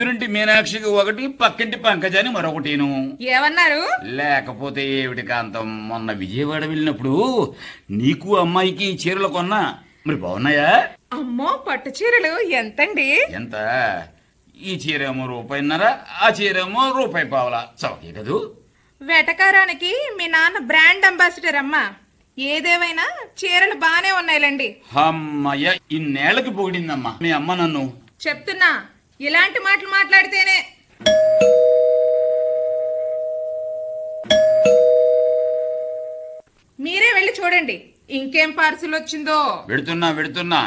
ఎదురింటి మీనాక్షికి ఒకటి పక్కింటి పంకజాని మరొకటిను ఏమన్నారు లేకపోతే ఏమిటి కాంతం మొన్న విజయవాడ వెళ్ళినప్పుడు నీకు అమ్మాయికి ఈ చీరలు కొన్నా మరి బాగున్నాయా అమ్మో పట్టు చీరలు ఎంతండి ఎంత ఈ చీరేమో రూపాయిన్నర ఆ చీరేమో రూపాయి పావలా చౌకే కదూ వెటకారానికి మీ నాన్న బ్రాండ్ అంబాసిడర్ అమ్మా ఏదేమైనా చీరలు బానే ఉన్నాయిలండి అమ్మయ్య ఇన్నేళ్లకి పొగిడిందమ్మా మీ అమ్మ నన్ను చెప్తున్నా ఇలాంటి మాటలు మాట్లాడితేనే మీరే వెళ్ళి చూడండి ఇంకేం పార్సిల్ వచ్చిందో వెడుతున్నా వెడుతున్నా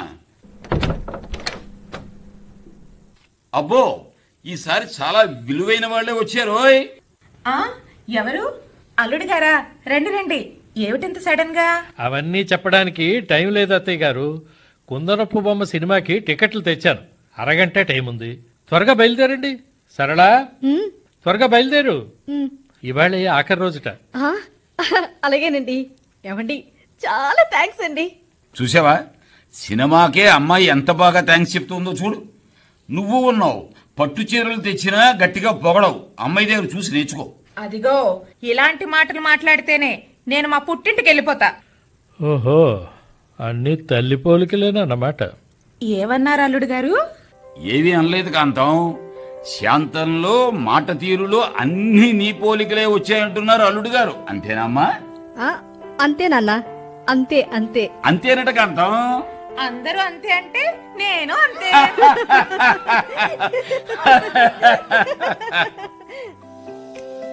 అబ్బో ఈసారి చాలా విలువైన వాళ్ళే వచ్చారు ఓయ్ ఆ ఎవరు అల్లుడు గారా రండి రండి ఏమిటింత సడన్ గా అవన్నీ చెప్పడానికి టైం లేదు అత్తయ్య గారు కుందనపు బొమ్మ సినిమాకి టికెట్లు తెచ్చాను అరగంట టైం ఉంది త్వరగా బయలుదేరండి సరళా ఉమ్, త్వరగా బయలుదేరు ఉమ్. ఇవాళ ఆఖరి రోజుట ఆ, అలాగేనండి ఏమండి చాలా థ్యాంక్స్ అండి చూసావా సినిమాకే అమ్మాయి ఎంత బాగా థ్యాంక్స్ చెప్తుందో చూడు నువ్వు ఉన్నావు పట్టు చీరలు తెచ్చినా గట్టిగా పొగడవు అమ్మాయి దగ్గర చూసి నేర్చుకో అదిగో ఇలాంటి మాటలు మాట్లాడితేనే నేను మా పుట్టింటికి వెళ్ళిపోతా ఓహో అన్ని తల్లి పోలికలేనన్నమాట ఏమన్నారు అల్లుడు గారు ఏమీ అనలేదు కాంతం శాంతంలో మాట తీరులో అన్ని నీ పోలికలే వచ్చాయంటున్నారు అల్లుడు గారు అంతేనమ్మా ఆ, అంతే నాన్న అంతే అంతే అంతేనట కాంతం అందరూ అంతే అంటే నేను అంతే